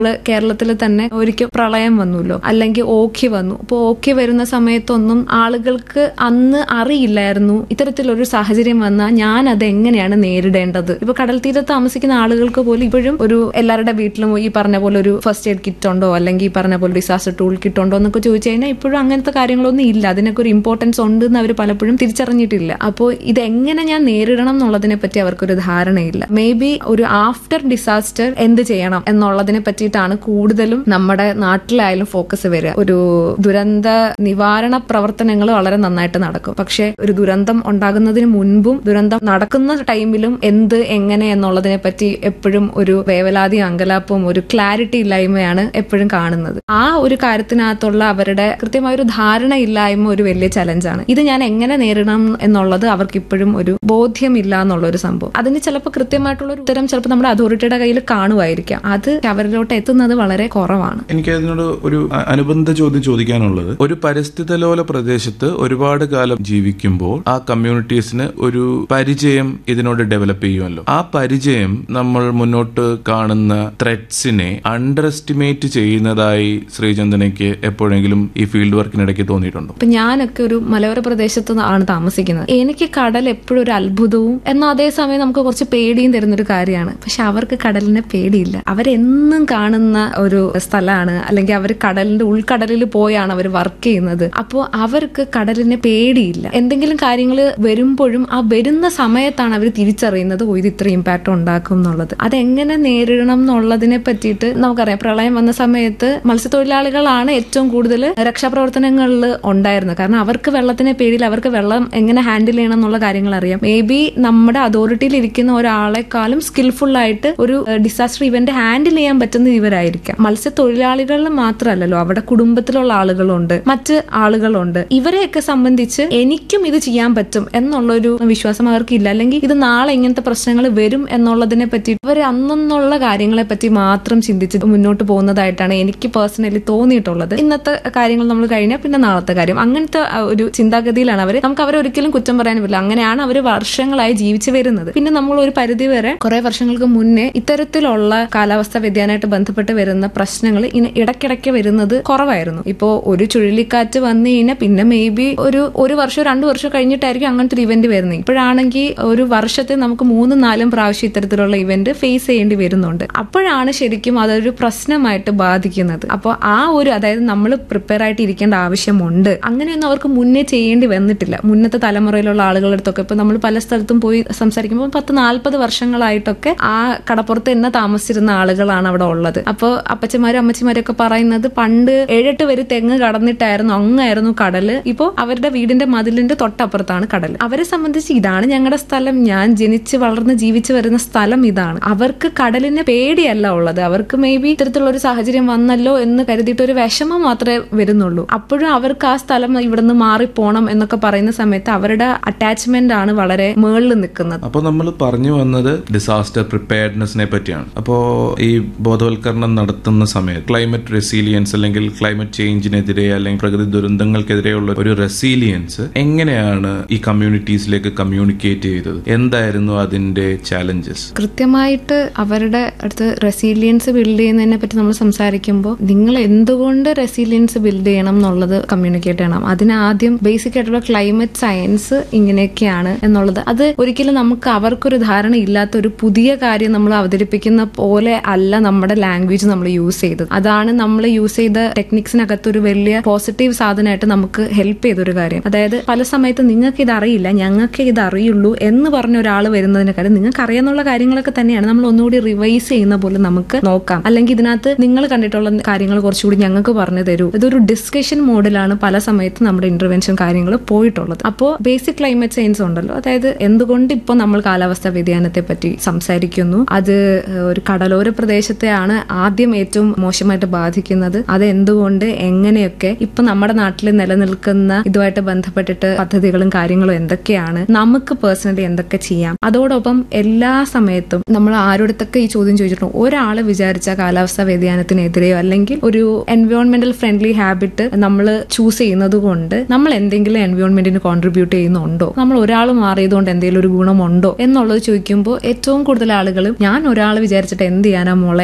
കേരളത്തിൽ തന്നെ ഒരിക്കൽ പ്രളയം വന്നുല്ലോ അല്ലെങ്കിൽ ഓഖി വന്നു അപ്പോൾ ഓഖി വരുന്ന സമയത്തൊന്നും ആളുകൾക്ക് അന്ന് അറിയില്ലായിരുന്നു ഇത്തരത്തിലൊരു സാഹചര്യം വന്നാൽ ഞാൻ അത് എങ്ങനെയാണ് നേരിടേണ്ടത് ഇപ്പൊ കടൽ തീരത്ത് താമസിക്കുന്ന ആളുകൾക്ക് പോലും ഇപ്പോഴും ഒരു എല്ലാവരുടെ വീട്ടിലും ഈ പറഞ്ഞ പോലെ ഒരു ഫസ്റ്റ് എയ്ഡ് കിറ്റ് ഉണ്ടോ അല്ലെങ്കിൽ ഈ പറഞ്ഞ പോലെ ഡിസാസ്റ്റർ ടൂൾ കിറ്റ് ഉണ്ടോ എന്നൊക്കെ ചോദിച്ചു കഴിഞ്ഞാൽ ഇപ്പോഴും അങ്ങനത്തെ കാര്യങ്ങളൊന്നും ഇല്ല അതിനൊക്കെ ഒരു ഇമ്പോർട്ടൻസ് ഉണ്ട് എന്ന് അവർ പലപ്പോഴും തിരിച്ചറിഞ്ഞിട്ടില്ല അപ്പോൾ ഇത് എങ്ങനെ ഞാൻ നേരിടണം എന്നുള്ളതിനെ പറ്റി അവർക്കൊരു ധാരണയില്ല മേ ബി ഒരു ആഫ്റ്റർ ഡിസാസ്റ്റർ എന്ത് ചെയ്യണം എന്നുള്ളതിനെ പറ്റിയിട്ടാണ് കൂടുതലും നമ്മുടെ നാട്ടിലായാലും ഫോക്കസ് വരിക ഒരു ദുരന്ത നിവാരണ പ്രവർത്തനങ്ങൾ വളരെ നന്നായിട്ട് നടക്കും പക്ഷെ ഒരു ദുരന്തം ഉണ്ടാകുന്നതിന് മുൻപും ദുരന്തം നടക്കുന്ന ടൈമിലും എന്ത് എങ്ങനെ എന്നുള്ളതിനെ പറ്റി എപ്പോഴും ഒരു വേവലാതി അങ്കലാപ്പും ഒരു ക്ലാരിറ്റി ഇല്ലായ്മയാണ് എപ്പോഴും കാണുന്നത് ആ ഒരു കാര്യത്തിനകത്തുള്ള അവരുടെ കൃത്യമായ ഒരു ധാരണ ഇല്ലായ്മ ഒരു വലിയ ചലഞ്ചാണ് ഇത് ഞാൻ എങ്ങനെ നേരിടണം എന്നുള്ളത് അവർക്ക് ഇപ്പോഴും ഒരു ബോധ്യമില്ല എന്നുള്ള ഒരു സംഭവം അതിന് ചിലപ്പോൾ കൃത്യമായിട്ടുള്ള ഒരു ഉത്തരം ചിലപ്പോൾ നമ്മുടെ അതോറിറ്റിയുടെ കയ്യിൽ കാണുമായിരിക്കാം അത് അവരിലോട്ട് എത്തുന്നത് വളരെ കുറവാണ് എനിക്ക് അതിനോട് ഒരു അ- അനുബന്ധ ചോദ്യം ചോദിക്കാനുള്ളത് ഒരു പരിസ്ഥിതിലോല പ്രദേശത്ത് ഒരുപാട് കാലം ജീവിക്കുമ്പോൾ ആ കമ്മ്യൂണിറ്റീസിന് ഒരു പരിചയം ഇതിനോട് ഡെവലപ്പ് ചെയ്യുമല്ലോ ആ പരിചയം നമ്മൾ മുന്നോട്ട് കാണുന്ന ത്രെഡ്സിനെ അണ്ടർ എസ്റ്റിമേറ്റ് ചെയ്യുന്നതായി ശ്രീചന്ദനയ്ക്ക് എപ്പോഴെങ്കിലും ഈ ഫീൽഡ് വർക്കിനിടയ്ക്ക് തോന്നിയിട്ടുണ്ടോ ഇപ്പൊ ഞാനൊക്കെ ഒരു മലയോര പ്രദേശത്ത് ആണ് താമസിക്കുന്നത് എനിക്ക് കടൽ എപ്പോഴും ഒരു അത്ഭുതവും എന്നാൽ അതേസമയം നമുക്ക് കുറച്ച് പേടിയും തരുന്നൊരു കാര്യമാണ് പക്ഷെ അവർക്ക് കടലിനെ പേടിയില്ല അവരെന്നും കാണുന്ന ഒരു സ്ഥലമാണ് അല്ലെങ്കിൽ അവർ കടലിന്റെ ഉൾക്കടലിൽ പോയാണ് അവർ വർക്ക് ചെയ്യുന്നത് അപ്പോൾ അവർക്ക് കടലിനെ പേടിയില്ല എന്തെങ്കിലും കാര്യങ്ങൾ വരുമ്പോഴും ആ വരുന്ന സമയത്താണ് അവർ തിരിച്ചറിയുന്നത് ഓ ഇത് ഇത്ര ഇമ്പാക്ട് ഉണ്ടാക്കും എന്നുള്ളത് അതെങ്ങനെ നേരിടണം എന്നുള്ളതിനെ പറ്റിയിട്ട് നമുക്കറിയാം പ്രളയം വന്ന സമയത്ത് മത്സ്യത്തൊഴിലാളികളാണ് ഏറ്റവും കൂടുതൽ രക്ഷാപ്രവർത്തനങ്ങളിൽ ഉണ്ടായിരുന്നത് കാരണം അവർക്ക് വെള്ളത്തിനെ പേടിയില്ല അവർക്ക് വെള്ളം എങ്ങനെ ഹാൻഡിൽ ചെയ്യണം എന്നുള്ള കാര്യങ്ങൾ അറിയാം മേ ബി നമ്മുടെ അതോറിറ്റിയിൽ ഇരിക്കുന്ന ഒരാളെക്കാളും സ്കിൽഫുൾ ആയിട്ട് ഒരു ഡിസാസ്റ്റർ ഇവന്റ് ഹാൻഡിൽ ചെയ്യാൻ പറ്റുന്ന ഇവരായിരിക്കാം മത്സ്യത്തൊഴിലാളികളിൽ മാത്രമല്ലല്ലോ അവിടെ കുടുംബത്തിലുള്ള ആളുകളുണ്ട് മറ്റ് ആളുകളുണ്ട് ഇവരെയൊക്കെ സംബന്ധിച്ച് എനിക്കും ഇത് ചെയ്യാൻ പറ്റും എന്നുള്ളൊരു വിശ്വാസം അവർക്കില്ല അല്ലെങ്കിൽ ഇത് നാളെ ഇങ്ങനത്തെ പ്രശ്നങ്ങൾ വരും എന്നുള്ളതിനെ പറ്റി ഇവർ അന്നെന്നുള്ള കാര്യങ്ങളെ പറ്റി മാത്രം ചിന്തിച്ച് മുന്നോട്ട് പോകുന്നതായിട്ടാണ് എനിക്ക് പേഴ്സണലി തോന്നിയിട്ടുള്ളത് ഇന്നത്തെ കാര്യങ്ങൾ നമ്മൾ കഴിഞ്ഞാൽ പിന്നെ നാളത്തെ കാര്യം അങ്ങനത്തെ ആ, ഒരു ചിന്താഗതിയിലാണ് അവർ നമുക്ക് അവരെ ഒരിക്കലും കുറ്റം പറയാൻ പറ്റില്ല അങ്ങനെയാണ് അവർ വർഷങ്ങളായി ജീവിച്ചു വരുന്നത് പിന്നെ നമ്മൾ ഒരു പരിധി വരെ കുറെ വർഷങ്ങൾക്ക് മുന്നേ ഇത്തരത്തിലുള്ള കാലാവസ്ഥ വ്യതിയാനമായിട്ട് ബന്ധപ്പെട്ട് വരുന്ന പ്രശ്നങ്ങൾ ഇനി ഇടയ്ക്കിടയ്ക്ക് വരുന്നത് കുറവായിരുന്നു ഇപ്പോ ഒരു ചുഴലിക്കാറ്റ് വന്നു കഴിഞ്ഞാൽ പിന്നെ മേ ബി ഒരു ഒരു വർഷം രണ്ടു വർഷം കഴിഞ്ഞിട്ടായിരിക്കും അങ്ങനത്തെ ഒരു ഇവന്റ് വരുന്നത് ഇപ്പോഴാണെങ്കിൽ ഒരു വർഷത്തെ നമുക്ക് മൂന്നും നാലും പ്രാവശ്യം ഇത്തരത്തിലുള്ള ഇവന്റ് ഫേസ് ചെയ്യേണ്ടി വരുന്നുണ്ട് അപ്പോഴാണ് ശരിക്കും അതൊരു പ്രശ്നമായിട്ട് ബാധിക്കുന്നത് അപ്പോൾ ആ ഒരു അതായത് നമ്മൾ പ്രിപ്പയർ ആയിട്ട് ഇരിക്കേണ്ട ആവശ്യമുണ്ട് അങ്ങനെയൊന്നും അവർക്ക് മുന്നേ ചെയ്യേണ്ടി വന്നിട്ടില്ല മുന്നത്തെ തലമുറയിലുള്ള ആളുകളുടെ അടുത്തൊക്കെ ഇപ്പൊ നമ്മൾ പല സ്ഥലത്തും പോയി സംസാരിക്കുമ്പോൾ പത്ത് നാല്പത് വർഷങ്ങളായിട്ടൊക്കെ ആ കടപ്പുറത്ത് തന്നെ താമസിച്ചിരുന്ന ആളുകളാണ് അവിടെ ഉള്ളത് അപ്പോൾ അപ്പച്ചമാരും അമ്മച്ചിമാരും ഒക്കെ പറയുന്നത് പണ്ട് ഏഴെട്ട് വരെ തെങ്ങ് കടന്നിട്ടായിരുന്നു അങ്ങായിരുന്നു കടല് ഇപ്പോൾ അവരുടെ വീടിന്റെ മതിലിന്റെ തൊട്ടപ്പുറത്താണ് കടൽ അവരെ സംബന്ധിച്ച് ഇതാണ് ഞങ്ങളുടെ സ്ഥലം ഞാൻ ജനിച്ച് വളർന്ന് ജീവിച്ചു വരുന്ന സ്ഥലം ഇതാണ് അവർക്ക് കടലിനെ പേടിയല്ല ഉള്ളത് അവർക്ക് മേ ബി ഇത്തരത്തിലുള്ള ഒരു സാഹചര്യം വന്നല്ലോ എന്ന് കരുതിയിട്ട് ഒരു വിഷമം മാത്രമേ വരുന്നുള്ളൂ അപ്പോഴും അവർക്ക് ആ സ്ഥലം ഇവിടുന്ന് മാറിപ്പോണം എന്നൊക്കെ പറയുന്ന സമയത്ത് അവരുടെ അറ്റാച്ച്മെന്റ് ആണ് വളരെ മേളിൽ നിൽക്കുന്നത് അപ്പോൾ നമ്മൾ പറഞ്ഞു വന്നത് ഡിസാസ്റ്റർ പ്രിപ്പയർഡ്നെസ്സിനെ പറ്റിയാണ് അപ്പോൾ ഈ ബോധവൽക്കരണം നടത്തുന്ന സമയത്ത് ക്ലൈമറ്റ് റെസീലിയൻസ് അല്ലെങ്കിൽ ക്ലൈമറ്റ് ചേഞ്ചിനെതിരെ അല്ലെങ്കിൽ പ്രകൃതി ദുരന്തങ്ങൾക്കെതിരെയുള്ള ഒരു റെസീലിയൻസ് എങ്ങനെയാണ് ഈ കമ്മ്യൂണിറ്റീസിലേക്ക് കമ്മ്യൂണിക്കേറ്റ് ചെയ്തത് എന്തായിരുന്നു അതിന്റെ ചാലഞ്ചസ് കൃത്യമായിട്ട് അവരുടെ അടുത്ത് റെസീലിയൻസ് ബിൽഡ് ചെയ്യുന്നതിനെ പറ്റി നമ്മൾ സംസാരിക്കുമ്പോൾ നിങ്ങൾ എന്തുകൊണ്ട് റെസീലിയൻസ് ബിൽഡ് ചെയ്യണം എന്നുള്ളത് കമ്മ്യൂണിക്കേറ്റ് ചെയ്യണം അതിന് ആദ്യം ബേസിക് ആയിട്ടുള്ള ക്ലൈമറ്റ് സയൻസ് ഇങ്ങനെയൊക്കെയാണ് എന്നുള്ളത് അത് ഒരിക്കലും നമുക്ക് അവർക്കൊരു ധാരണ ഇല്ലാത്ത ഒരു പുതിയ കാര്യം നമ്മൾ അവതരിപ്പിക്കുന്ന പോലെ അല്ല നമ്മുടെ ലാംഗ്വേജ് നമ്മൾ യൂസ് ചെയ്തത് അതാണ് നമ്മൾ യൂസ് ചെയ്ത ടെക്നിക്സിനകത്ത് ഒരു വലിയ പോസിറ്റീവ് സാധനമായിട്ട് നമുക്ക് ഹെൽപ്പ് ചെയ്തൊരു കാര്യം അതായത് പല സമയത്ത് നിങ്ങൾക്ക് ഇത് അറിയില്ല ഞങ്ങൾക്ക് ഇത് അറിയുള്ളൂ എന്ന് പറഞ്ഞ ഒരാൾ വരുന്നതിനെക്കാളും നിങ്ങൾക്ക് അറിയാന്നുള്ള കാര്യങ്ങളൊക്കെ തന്നെയാണ് നമ്മൾ ഒന്നുകൂടി റിവൈസ് ചെയ്യുന്ന പോലെ നമുക്ക് നോക്കാം അല്ലെങ്കിൽ ഇതിനകത്ത് നിങ്ങൾ കണ്ടിട്ടുള്ള കാര്യങ്ങൾ കുറച്ചുകൂടി ഞങ്ങൾക്ക് പറഞ്ഞു തരൂ ഇതൊരു ഡിസ്കഷൻ മോഡിലാണ് പല സമയത്ത് നമ്മുടെ ഇന്റർവെൻഷൻ കാര്യങ്ങൾ പോയിട്ടുള്ളത് അപ്പോൾ ബേസിക് ക്ലൈമറ്റ് സയൻസ് ഉണ്ടല്ലോ അതായത് എന്തുകൊണ്ട് ഇപ്പോൾ നമ്മൾ കാലാവസ്ഥാ വ്യതിയാനത്തെ പറ്റി സംസാരിക്കുന്നു അത് ഏഹ്, ഒരു കടലോര പ്രദേശത്തെയാണ് ആദ്യം ഏറ്റവും മോശമായിട്ട് ബാധിക്കുന്നത് അത് എന്തുകൊണ്ട് എങ്ങനെയൊക്കെ ഇപ്പൊ നമ്മുടെ നാട്ടിൽ നിലനിൽക്കുന്ന ഇതുമായിട്ട് ബന്ധപ്പെട്ടിട്ട് പദ്ധതികളും കാര്യങ്ങളും എന്തൊക്കെയാണ് നമുക്ക് പേഴ്സണലി എന്തൊക്കെ ചെയ്യാം അതോടൊപ്പം എല്ലാ സമയത്തും നമ്മൾ ആരോടത്തൊക്കെ ഈ ചോദ്യം ചോദിച്ചിട്ടുണ്ട് ഒരാൾ വിചാരിച്ച കാലാവസ്ഥാ വ്യതിയാനത്തിനെതിരെയോ അല്ലെങ്കിൽ ഒരു എൻവയോൺമെന്റൽ ഫ്രണ്ട്ലി ഹാബിറ്റ് നമ്മൾ ചൂസ് ചെയ്യുന്നത് കൊണ്ട് നമ്മൾ എന്തെങ്കിലും എൻവയോൺമെന്റിന് കോൺട്രിബ്യൂട്ട് ചെയ്യുന്നുണ്ടോ നമ്മൾ ഒരാൾ മാറിയതുകൊണ്ട് എന്തെങ്കിലും ഒരു ഗുണമുണ്ടോ എന്നുള്ളത് ചോദിക്കുമ്പോൾ ഏറ്റവും കൂടുതൽ ആളുകൾ ഞാൻ ഒരാൾ വിചാരിച്ചിട്ട് എന്ത് ചെയ്യാനാ മോളെ എന്നുള്ള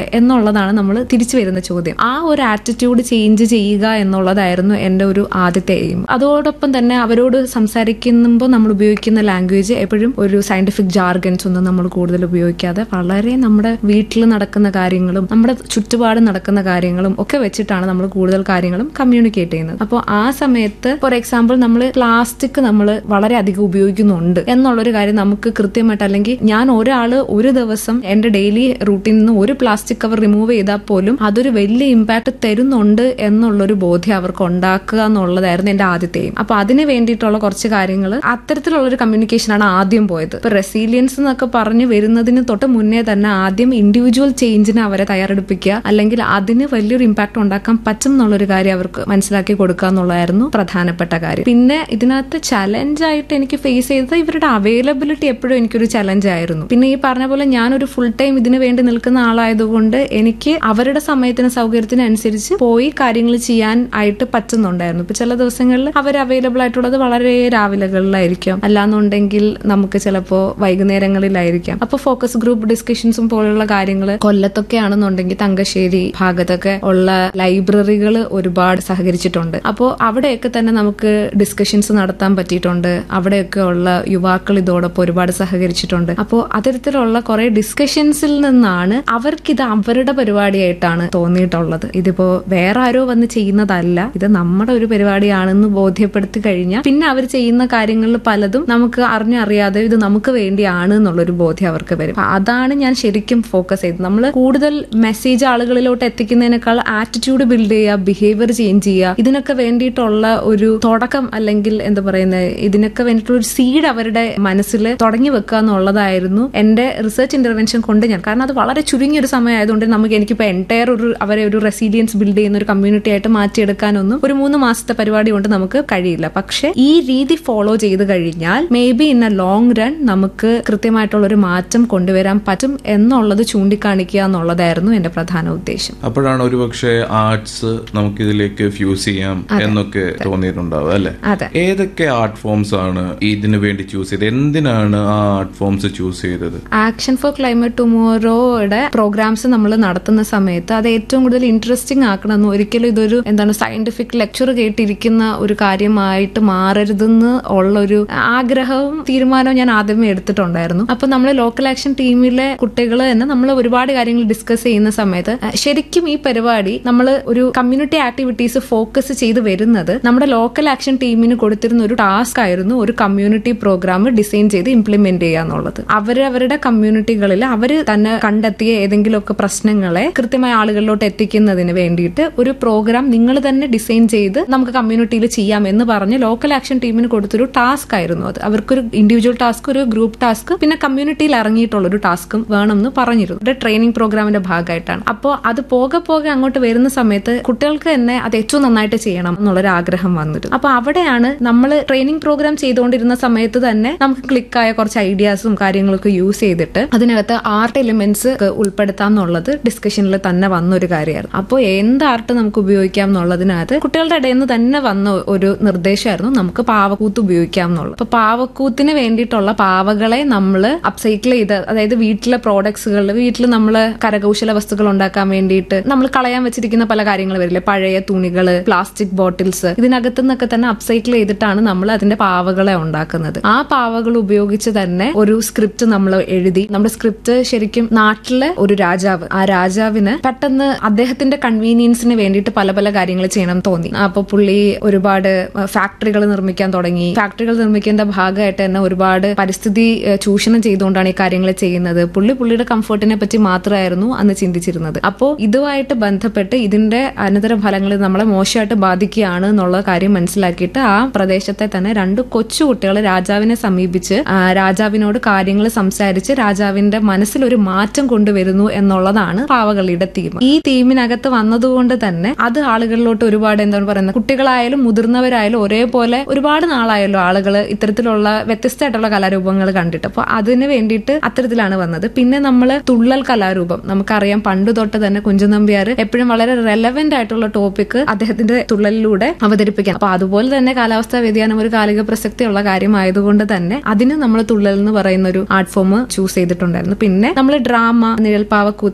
എന്നുള്ളതാണ് നമ്മൾ തിരിച്ചു വരുന്ന ചോദ്യം ആ ഒരു ആറ്റിറ്റ്യൂഡ് ചേഞ്ച് ചെയ്യുക എന്നുള്ളതായിരുന്നു എൻ്റെ ഒരു ആദ്യത്തെ എയിം അതോടൊപ്പം തന്നെ അവരോട് സംസാരിക്കുമ്പോൾ നമ്മൾ ഉപയോഗിക്കുന്ന ലാംഗ്വേജ് എപ്പോഴും ഒരു സയന്റിഫിക് ജാർഗൻസ് ഒന്നും നമ്മൾ കൂടുതൽ ഉപയോഗിക്കാതെ വളരെ നമ്മുടെ വീട്ടിൽ നടക്കുന്ന കാര്യങ്ങളും നമ്മുടെ ചുറ്റുപാട് നടക്കുന്ന കാര്യങ്ങളും ഒക്കെ വെച്ചിട്ടാണ് നമ്മൾ കൂടുതൽ കാര്യങ്ങളും കമ്മ്യൂണിക്കേറ്റ് ചെയ്യുന്നത് അപ്പോൾ ആ സമയത്ത് ഫോർ എക്സാമ്പിൾ നമ്മൾ പ്ലാസ്റ്റിക് നമ്മൾ വളരെ അധികം ഉപയോഗിക്കുന്നുണ്ട് എന്നുള്ളൊരു കാര്യം നമുക്ക് കൃത്യമായിട്ട് അല്ലെങ്കിൽ ഞാൻ ഒരാള് ഒരു ദിവസം എന്റെ ഡെയിലി റൂട്ടീനിൽ നിന്ന് ഒരു പ്ലാസ്റ്റിക് കവർ റിമൂവ് ചെയ്താൽ പോലും അതൊരു വലിയ ഇമ്പാക്ട് തരുന്നുണ്ട് എന്നുള്ളൊരു ബോധ്യം അവർക്ക് ഉണ്ടാക്കുക എന്നുള്ളതായിരുന്നു എന്റെ ആദ്യത്തെയും അപ്പൊ അതിന് വേണ്ടിയിട്ടുള്ള കുറച്ച് കാര്യങ്ങൾ അത്തരത്തിലുള്ള ഒരു കമ്മ്യൂണിക്കേഷനാണ് ആദ്യം പോയത് ഇപ്പൊ റെസീലിയൻസ് എന്നൊക്കെ പറഞ്ഞു വരുന്നതിന് തൊട്ട് മുന്നേ തന്നെ ആദ്യം ഇൻഡിവിജ്വൽ ചേഞ്ചിനെ അവരെ തയ്യാറെടുപ്പിക്കുക അല്ലെങ്കിൽ അതിന് വലിയൊരു ഇമ്പാക്ട് ഉണ്ടാക്കാൻ പറ്റും എന്നുള്ളൊരു കാര്യം അവർക്ക് മനസ്സിലാക്കി കൊടുക്കുക എന്നുള്ളതായിരുന്നു പ്രധാനപ്പെട്ട കാര്യം പിന്നെ ഇതിനകത്ത് ചലഞ്ച് ആയിട്ട് എനിക്ക് ഫേസ് ചെയ്തത് ഇവരുടെ അവൈലബിലിറ്റി എപ്പോഴും എനിക്കൊരു ചലഞ്ച് ആയിരുന്നു പിന്നെ ഈ പറഞ്ഞ പോലെ ഞാനൊരു ഫുൾ ടൈം ഇതിനു വേണ്ടി നിൽക്കുന്ന ആളായതുകൊണ്ട് എനിക്ക് അവരുടെ സമയത്തിന് സൗകര്യത്തിന് അനുസരിച്ച് പോയി കാര്യങ്ങൾ ചെയ്യാൻ ആയിട്ട് പറ്റുന്നുണ്ടായിരുന്നു ഇപ്പൊ ചില ദിവസങ്ങളിൽ അവർ അവൈലബിൾ ആയിട്ടുള്ളത് വളരെ രാവിലെകളിലായിരിക്കും അല്ലാന്നുണ്ടെങ്കിൽ നമുക്ക് ചിലപ്പോ വൈകുന്നേരങ്ങളിലായിരിക്കാം അപ്പൊ ഫോക്കസ് ഗ്രൂപ്പ് ഡിസ്കഷൻസും പോലുള്ള കാര്യങ്ങൾ കൊല്ലത്തൊക്കെ ആണെന്നുണ്ടെങ്കിൽ തങ്കശ്ശേരി ഭാഗത്തൊക്കെ ഉള്ള ലൈബ്രറികൾ ഒരുപാട് സഹകരിച്ചിട്ടുണ്ട് അപ്പോൾ അവിടെയൊക്കെ തന്നെ നമുക്ക് ഡിസ്കഷൻസ് നടത്താൻ പറ്റിയിട്ടുണ്ട് അവിടെയൊക്കെ ഉള്ള യുവാക്കൾ ഇതോടൊപ്പം ഒരുപാട് സഹകരിച്ചിട്ടുണ്ട് അപ്പോൾ അത്തരത്തിലുള്ള കുറെ ഡിസ്കഷൻസിൽ നിന്നാണ് അവർക്കിത് അവരുടെ പരിപാടിയായിട്ടാണ് തോന്നിയിട്ടുള്ളത് ഇതിപ്പോ വേറെ ആരോ വന്ന് ചെയ്യുന്നതല്ല ഇത് നമ്മുടെ ഒരു പരിപാടിയാണെന്ന് ബോധ്യപ്പെടുത്തി കഴിഞ്ഞാൽ പിന്നെ അവർ ചെയ്യുന്ന കാര്യങ്ങളിൽ പലതും നമുക്ക് അറിഞ്ഞറിയാതെ ഇത് നമുക്ക് വേണ്ടിയാണ് എന്നുള്ളൊരു ബോധ്യം അവർക്ക് വരും അപ്പൊ അതാണ് ഞാൻ ശരിക്കും ഫോക്കസ് ചെയ്തത് നമ്മൾ കൂടുതൽ മെസ്സേജ് ആളുകളിലോട്ട് എത്തിക്കുന്നതിനേക്കാൾ ആറ്റിറ്റ്യൂഡ് ബിൽഡ് ചെയ്യുക ബിഹേവിയർ ചേഞ്ച് ചെയ്യുക ഇതിനൊക്കെ വേണ്ടിയിട്ടുള്ള ഒരു തുടക്കം അല്ലെങ്കിൽ എന്താ പറയുന്നത് ഇതിനൊക്കെ വേണ്ടിയിട്ടുള്ള ഒരു സീഡ് അവരുടെ മനസ്സിൽ തുടങ്ങി വെക്കുക എന്നുള്ളതായിരുന്നു എന്റെ റിസർച്ച് ഇന്റർവെൻഷൻ കൊണ്ട് ഞാൻ കാരണം അത് വളരെ ചുരുങ്ങിയ ഒരു സമയമായതുകൊണ്ട് നമുക്ക് എനിക്കിപ്പോൾ എൻറ്റയർ ഒരു അവരെ ഒരു റെസീലിയൻസ് ബിൽഡ് ചെയ്യുന്ന ഒരു കമ്മ്യൂണിറ്റി ആയിട്ട് മാറ്റിയെടുക്കാനൊന്നും ഒരു മൂന്ന് മാസത്തെ പരിപാടി കൊണ്ട് നമുക്ക് കഴിയില്ല പക്ഷെ ഈ രീതി ഫോളോ ചെയ്ത് കഴിഞ്ഞാൽ maybe in a long run നമുക്ക് കൃത്യമായിട്ടുള്ള ഒരു മാറ്റം കൊണ്ടുവരാൻ പറ്റും എന്നുള്ളത് ചൂണ്ടിക്കാണിക്കുക എന്നുള്ളതായിരുന്നു എന്റെ പ്രധാന ഉദ്ദേശം അപ്പോഴാണ് ഒരുപക്ഷെ ആർട്സ് നമുക്കിതിലേക്ക് ഫ്യൂസ് ചെയ്യാം എന്നൊക്കെ തോന്നിയിട്ടുണ്ടാവുക അല്ലെ അതെ ഏതൊക്കെ ആർട്ട് ഫോംസ് ആണ് ഇതിനു വേണ്ടി ചൂസ് ചെയ്തത് എന്തിനാണ് ആ ആർട്ട് ഫോംസ് ചൂസ് ചെയ്തത് ആക്ഷൻ ഫോർ ക്ലൈമറ്റ് ടുമോറോയുടെ പ്രോഗ്രാംസ് നമ്മൾ നടത്തുന്ന സമയത്ത് അത് ഏറ്റവും കൂടുതൽ ഇൻട്രസ്റ്റിംഗ് ആക്കണമെന്ന് ഒരിക്കലും ഇതൊരു എന്താണ് സയന്റിഫിക് ലെക്ചർ കേട്ടിരിക്കുന്ന ഒരു കാര്യമായിട്ട് മാറരുതെന്ന് ഉള്ള ഒരു ആഗ്രഹവും തീരുമാനവും ഞാൻ ആദ്യമേ എടുത്തിട്ടുണ്ടായിരുന്നു അപ്പൊ നമ്മൾ ലോക്കൽ ആക്ഷൻ ടീമിലെ കുട്ടികൾ തന്നെ നമ്മൾ ഒരുപാട് കാര്യങ്ങൾ ഡിസ്കസ് ചെയ്യുന്ന സമയത്ത് അഹ് ശരിക്കും ഈ പരിപാടി നമ്മൾ ഒരു കമ്മ്യൂണിറ്റി ആക്ടിവിറ്റീസ് ഫോക്കസ് ചെയ്ത് വരുന്നത് നമ്മുടെ ലോക്കൽ ആക്ഷൻ ടീമിന് കൊടുത്തിരുന്ന ഒരു ടാസ്ക് ആയിരുന്നു ഒരു കമ്മ്യൂണിറ്റി പ്രോഗ്രാം ഡിസൈൻ ചെയ്ത് ഇംപ്ലിമെന്റ് ചെയ്യുക എന്നുള്ളത് അവരവരുടെ കമ്മ്യൂണിറ്റികളിൽ അവർ തന്നെ കണ്ടെത്തിയ ഏതെങ്കിലുമൊക്കെ പ്രശ്നങ്ങളെ കൃത്യമായ ആളുകളിലോട്ട് എത്തിക്കുന്നതിന് വേണ്ടിയിട്ട് ഒരു പ്രോഗ്രാം നിങ്ങൾ തന്നെ ഡിസൈൻ ചെയ്ത് നമുക്ക് കമ്മ്യൂണിറ്റിയിൽ ചെയ്യാം എന്ന് പറഞ്ഞ് ലോക്കൽ ആക്ഷൻ ടീമിന് കൊടുത്തൊരു ടാസ്ക് ആയിരുന്നു അത് അവർക്കൊരു ഇൻഡിവിജ്വൽ ടാസ്ക് ഒരു ഗ്രൂപ്പ് ടാസ്ക് പിന്നെ കമ്മ്യൂണിറ്റിയിൽ ഇറങ്ങിയിട്ടുള്ള ഒരു ടാസ്കും വേണമെന്ന് പറഞ്ഞിരുന്നു ഒരു ട്രെയിനിങ് പ്രോഗ്രാമിന്റെ ഭാഗമായിട്ടാണ് അപ്പോൾ അത് പോകെ പോകെ അങ്ങോട്ട് വരുന്ന സമയത്ത് കുട്ടികൾക്ക് തന്നെ അത് ഏറ്റവും നന്നായിട്ട് ചെയ്യണം എന്നുള്ളൊരു ആഗ്രഹം വന്നിരുന്നു അപ്പൊ അവിടെയാണ് നമ്മൾ ട്രെയിനിങ് പ്രോഗ്രാം ചെയ്തുകൊണ്ടിരുന്ന സമയത്ത് തന്നെ നമുക്ക് ക്ലിക്കായ കുറച്ച് ഐഡിയാസും കാര്യങ്ങളൊക്കെ യൂസ് ചെയ്തിട്ട് അതിനകത്ത് ആർട്ട് എലിമെന്റ്സ് ഉൾപ്പെടുത്താം എന്നുള്ളത് ഡിസ്കഷനിൽ തന്നെ വന്ന ഒരു കാര്യമായിരുന്നു അപ്പോൾ എന്ത് ആർട്ട് നമുക്ക് ഉപയോഗിക്കാം എന്നുള്ളതിനകത്ത് കുട്ടികളുടെ ഇടയിൽ നിന്ന് തന്നെ വന്ന ഒരു നിർദ്ദേശമായിരുന്നു നമുക്ക് പാവക്കൂത്ത് ഉപയോഗിക്കാം എന്നുള്ളത് അപ്പൊ പാവക്കൂത്തിന് വേണ്ടിയിട്ടുള്ള പാവകളെ നമ്മൾ അപ്സൈക്കിൾ ചെയ്ത് അതായത് വീട്ടിലെ പ്രോഡക്ട്സുകൾ വീട്ടിൽ നമ്മൾ കരകൗശല വസ്തുക്കൾ ഉണ്ടാക്കാൻ വേണ്ടിയിട്ട് നമ്മൾ കളയാൻ വെച്ചിരിക്കുന്ന പല കാര്യങ്ങൾ വരില്ലേ പഴയ തുണികള് പ്ലാസ്റ്റിക് ബോട്ടിൽസ് ഇതിനകത്തു നിന്നൊക്കെ തന്നെ അപ്സൈക്കിൾ ചെയ്തിട്ടാണ് നമ്മൾ അതിന്റെ പാവകളെ ഉണ്ടാക്കുന്നത് ആ പാവകൾ ഉപയോഗിച്ച് തന്നെ ഒരു സ്ക്രിപ്റ്റ് നമ്മൾ എഴുതി നമ്മുടെ സ്ക്രിപ്റ്റ് ശരിക്കും നാട്ടിലെ ഒരു രാജാവ് ആ രാജാവിന് പെട്ടെന്ന് അദ്ദേഹത്തിന്റെ കൺവീനിയൻസിന് വേണ്ടിയിട്ട് പല പല കാര്യങ്ങൾ ചെയ്യണം തോന്നി അപ്പൊ പുള്ളി ഒരുപാട് ഫാക്ടറികൾ നിർമ്മിക്കാൻ തുടങ്ങി ഫാക്ടറികൾ നിർമ്മിക്കേണ്ട ഭാഗമായിട്ട് തന്നെ ഒരുപാട് പരിസ്ഥിതി ഏഹ്, ചൂഷണം ചെയ്തുകൊണ്ടാണ് ഈ കാര്യങ്ങൾ ചെയ്യുന്നത് പുള്ളി പുള്ളിയുടെ കംഫർട്ടിനെ പറ്റി മാത്രമായിരുന്നു അന്ന് ചിന്തിച്ചിരുന്നത് അപ്പോൾ ഇതുമായിട്ട് ബന്ധപ്പെട്ട് ഇതിന്റെ അനന്തര ഫലങ്ങൾ നമ്മളെ മോശമായിട്ട് ബാധിക്കുകയാണ് എന്നുള്ള കാര്യം മനസ്സിലാക്കിയിട്ട് ആ പ്രദേശത്തെ തന്നെ രണ്ട് കൊച്ചു കുട്ടികൾ രാജാവിനെ സമീപിച്ച് ആ, രാജാവിനോട് കാര്യങ്ങൾ സംസാരിച്ച് രാജാവിന്റെ മനസ്സിൽ ഒരു മാറ്റം കൊണ്ടുവരുന്നു എന്നുള്ളതാണ് പാവകളിയുടെ തീം ഈ തീമിനകത്ത് വന്നതുകൊണ്ട് തന്നെ അത് ആളുകളിലോട്ട് ഒരുപാട് എന്താണ് പറയുന്നത് കുട്ടികളായാലും മുതിർന്നവരായാലും ഒരേപോലെ ഒരുപാട് നാളായല്ലോ ആളുകൾ ഇത്തരത്തിലുള്ള വ്യത്യസ്തമായിട്ടുള്ള കലാരൂപങ്ങൾ കണ്ടിട്ട് അപ്പൊ അതിന് വേണ്ടിയിട്ട് അത്തരത്തിലാണ് വന്നത് പിന്നെ നമ്മൾ തുള്ളൽ കലാരൂപം നമുക്കറിയാം പണ്ട് തൊട്ട് തന്നെ കുഞ്ചൻ നമ്പ്യാർ എപ്പോഴും വളരെ റെലവെന്റ് ആയിട്ടുള്ള ടോപ്പിക് അദ്ദേഹത്തിന്റെ തുള്ളലിലൂടെ അവതരിപ്പിക്കാം അപ്പൊ അതുപോലെ തന്നെ കാലാവസ്ഥാ വ്യതിയാനം ഒരു കാലിക പ്രസക്തിയുള്ള കാര്യമായതുകൊണ്ട് തന്നെ അതിന് നമ്മൾ തുള്ളൽ എന്ന് പറയുന്ന ഒരു ആർട്ട് ഫോം ചൂസ് ചെയ്തിട്ടുണ്ടായിരുന്നു പിന്നെ നമ്മൾ ഡ്രാമ നിഴൽപ്പാവക്കൂത്ത് അങ്ങനെ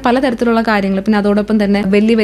പലതരത്തിലുള്ള കാര്യങ്ങൾ പിന്നെ അതോടൊപ്പം തന്നെ വലിയ